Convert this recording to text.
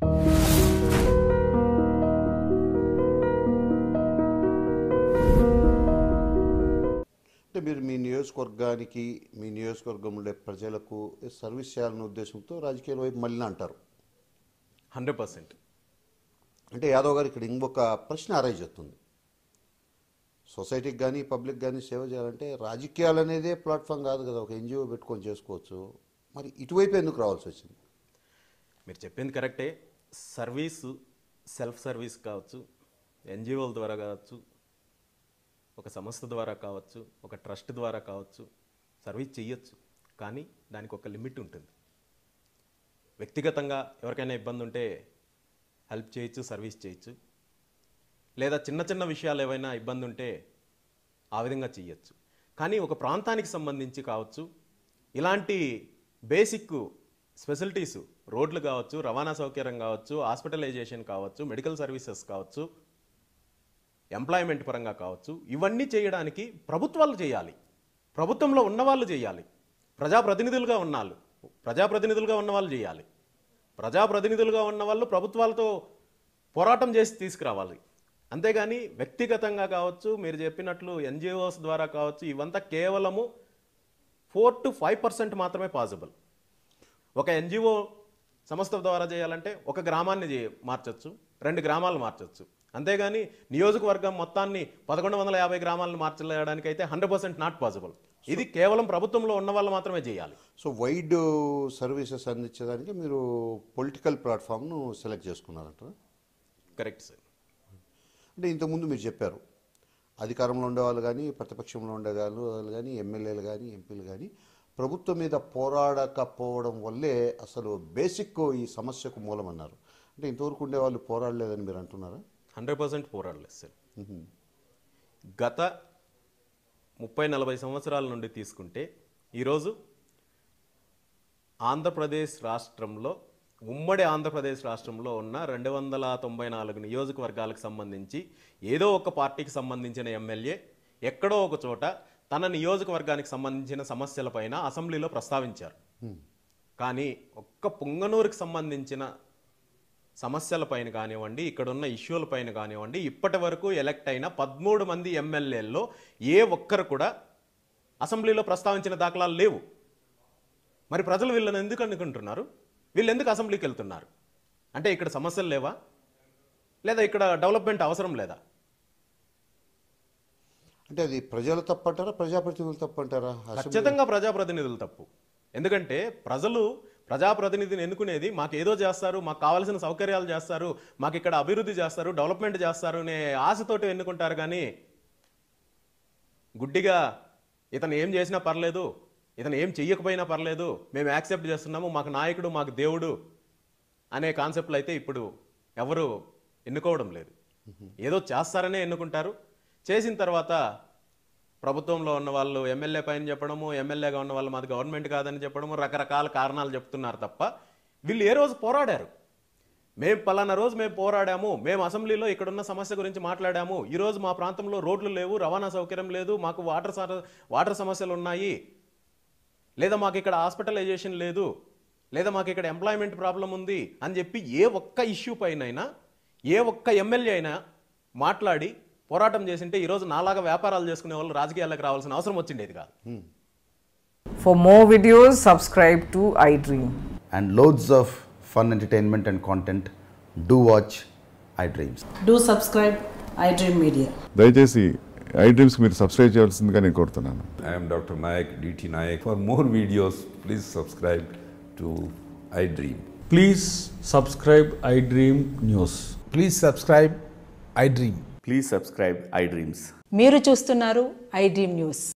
అంటే మీరు మీ నియోజకవర్గానికి మీ నియోజకవర్గంలో ఉండే ప్రజలకు సర్వీస్ చేయాలనే ఉద్దేశంతో రాజకీయాల వైపు మళ్ళీ అంటారు హండ్రెడ్ పర్సెంట్ అంటే యాదవ్ గారు ఇక్కడ ఇంకొక ప్రశ్న అరైజ్ అవుతుంది సొసైటీకి కానీ పబ్లిక్ కానీ సేవ చేయాలంటే రాజకీయాలు అనేదే ప్లాట్ఫామ్ కాదు కదా ఒక ఎన్జిఓ పెట్టుకొని చేసుకోవచ్చు మరి ఇటువైపు ఎందుకు రావాల్సి వచ్చింది మీరు చెప్పింది కరెక్టే సర్వీసు సెల్ఫ్ సర్వీస్ కావచ్చు ఎన్జిఓల ద్వారా కావచ్చు ఒక సంస్థ ద్వారా కావచ్చు ఒక ట్రస్ట్ ద్వారా కావచ్చు సర్వీస్ చెయ్యొచ్చు కానీ దానికి ఒక లిమిట్ ఉంటుంది వ్యక్తిగతంగా ఎవరికైనా ఇబ్బంది ఉంటే హెల్ప్ చేయొచ్చు సర్వీస్ చేయొచ్చు లేదా చిన్న చిన్న విషయాలు ఏవైనా ఇబ్బంది ఉంటే ఆ విధంగా చెయ్యొచ్చు కానీ ఒక ప్రాంతానికి సంబంధించి కావచ్చు ఇలాంటి బేసిక్ ఫెసిలిటీస్ రోడ్లు కావచ్చు రవాణా సౌకర్యం కావచ్చు హాస్పిటలైజేషన్ కావచ్చు మెడికల్ సర్వీసెస్ కావచ్చు ఎంప్లాయ్మెంట్ పరంగా కావచ్చు ఇవన్నీ చేయడానికి ప్రభుత్వాలు చేయాలి ప్రభుత్వంలో ఉన్నవాళ్ళు చేయాలి ప్రజాప్రతినిధులుగా ఉన్నాళ్ళు ప్రజాప్రతినిధులుగా ఉన్నవాళ్ళు చేయాలి ప్రజాప్రతినిధులుగా ఉన్న వాళ్ళు ప్రభుత్వాలతో పోరాటం చేసి తీసుకురావాలి అంతేగాని వ్యక్తిగతంగా కావచ్చు మీరు చెప్పినట్లు ఎన్జిఓస్ ద్వారా కావచ్చు ఇవంతా కేవలము ఫోర్ టు ఫైవ్ పర్సెంట్ మాత్రమే పాసిబుల్ ఒక ఎన్జిఓ సంస్థ ద్వారా చేయాలంటే ఒక గ్రామాన్ని చే మార్చొచ్చు రెండు గ్రామాలు మార్చొచ్చు అంతేగాని నియోజకవర్గం మొత్తాన్ని పదకొండు వందల యాభై గ్రామాలను మార్చలేయడానికి అయితే హండ్రెడ్ పర్సెంట్ నాట్ పాసిబుల్ ఇది కేవలం ప్రభుత్వంలో ఉన్న వాళ్ళు మాత్రమే చేయాలి సో వైడ్ సర్వీసెస్ అందించడానికి మీరు పొలిటికల్ ప్లాట్ఫామ్ను సెలెక్ట్ చేసుకున్నారంటారా కరెక్ట్ సార్ అంటే ఇంతకుముందు మీరు చెప్పారు అధికారంలో ఉండేవాళ్ళు కానీ ప్రతిపక్షంలో ఉండేవాళ్ళు వాళ్ళు కానీ ఎమ్మెల్యేలు కానీ ఎంపీలు కానీ ప్రభుత్వం మీద పోరాడకపోవడం వల్లే అసలు బేసిక్ ఈ సమస్యకు మూలమన్నారు అంటే ఇంతవరకు ఉండేవాళ్ళు పోరాడలేదని మీరు అంటున్నారా హండ్రెడ్ పర్సెంట్ పోరాడలేదు సార్ గత ముప్పై నలభై సంవత్సరాల నుండి తీసుకుంటే ఈరోజు ఆంధ్రప్రదేశ్ రాష్ట్రంలో ఉమ్మడి ఆంధ్రప్రదేశ్ రాష్ట్రంలో ఉన్న రెండు వందల తొంభై నాలుగు నియోజకవర్గాలకు సంబంధించి ఏదో ఒక పార్టీకి సంబంధించిన ఎమ్మెల్యే ఎక్కడో ఒక చోట తన నియోజకవర్గానికి సంబంధించిన సమస్యలపైన అసెంబ్లీలో ప్రస్తావించారు కానీ ఒక్క పొంగనూరుకి సంబంధించిన సమస్యలపైన కానివ్వండి ఇక్కడ ఉన్న ఇష్యూలపైన కానివ్వండి ఇప్పటి వరకు ఎలక్ట్ అయిన పదమూడు మంది ఎమ్మెల్యేల్లో ఏ ఒక్కరు కూడా అసెంబ్లీలో ప్రస్తావించిన దాఖలాలు లేవు మరి ప్రజలు వీళ్ళని ఎందుకు అనుకుంటున్నారు వీళ్ళు ఎందుకు అసెంబ్లీకి వెళ్తున్నారు అంటే ఇక్కడ సమస్యలు లేవా లేదా ఇక్కడ డెవలప్మెంట్ అవసరం లేదా అంటే అది ప్రజలు తప్పంటారా ప్రజాప్రతినిధులు తప్పంటారా అసెంబ్లీ- ఖచ్చితంగా ప్రజాప్రతినిధులు తప్పు ఎందుకంటే ప్రజలు ప్రజాప్రతినిధిని ఎన్నుకునేది మాకు ఏదో చేస్తారు మాకు కావాల్సిన సౌకర్యాలు చేస్తారు మాకు ఇక్కడ అభివృద్ధి చేస్తారు డెవలప్మెంట్ చేస్తారు అనే ఆశతోటి ఎన్నుకుంటారు కానీ గుడ్డిగా ఇతను ఏం చేసినా పర్లేదు ఇతను ఏం చెయ్యకపోయినా పర్లేదు మేము యాక్సెప్ట్ చేస్తున్నాము మాకు నాయకుడు మాకు దేవుడు అనే కాన్సెప్ట్లు అయితే ఇప్పుడు ఎవరు ఎన్నుకోవడం లేదు ఏదో చేస్తారనే ఎన్నుకుంటారు చేసిన తర్వాత ప్రభుత్వంలో ఉన్న వాళ్ళు ఎమ్మెల్యే పైన చెప్పడము ఎమ్మెల్యేగా ఉన్న వాళ్ళు మాది గవర్నమెంట్ కాదని చెప్పడము రకరకాల కారణాలు చెప్తున్నారు తప్ప వీళ్ళు ఏ రోజు పోరాడారు మేము పలానా రోజు మేము పోరాడాము మేము అసెంబ్లీలో ఇక్కడున్న సమస్య గురించి మాట్లాడాము ఈ రోజు మా ప్రాంతంలో రోడ్లు లేవు రవాణా సౌకర్యం లేదు మాకు వాటర్ సర- వాటర్ సమస్యలు ఉన్నాయి లేదా మాకు ఇక్కడ హాస్పిటలైజేషన్ లేదు లేదా మాకు ఇక్కడ ఎంప్లాయ్మెంట్ ప్రాబ్లం ఉంది అని చెప్పి ఏ ఒక్క ఇష్యూ పైనైనా ఏ ఒక్క ఎమ్మెల్యే అయినా మాట్లాడి పోరాటం చేసింటే ఈరోజు నాలాగా వ్యాపారాలు చేసుకునే వాళ్ళు రాజకీయాలకు రావాల్సిన అవసరం వచ్చిండేది కాదు For more videos, subscribe to iDream. and loads of fun entertainment and content, do watch iDreams. Do subscribe iDream Media. దయచేసి ఐ డ్రీమ్స్కి మీరు సబ్స్క్రైబ్ చేయాల్సిందిగా నేను కోరుతున్నాను I am Dr. Nayak, DT Nayak. For more videos, please subscribe to iDream. Please subscribe iDream News. Please subscribe iDream. Please subscribe iDreams. మీరు చూస్తున్నారు iDream news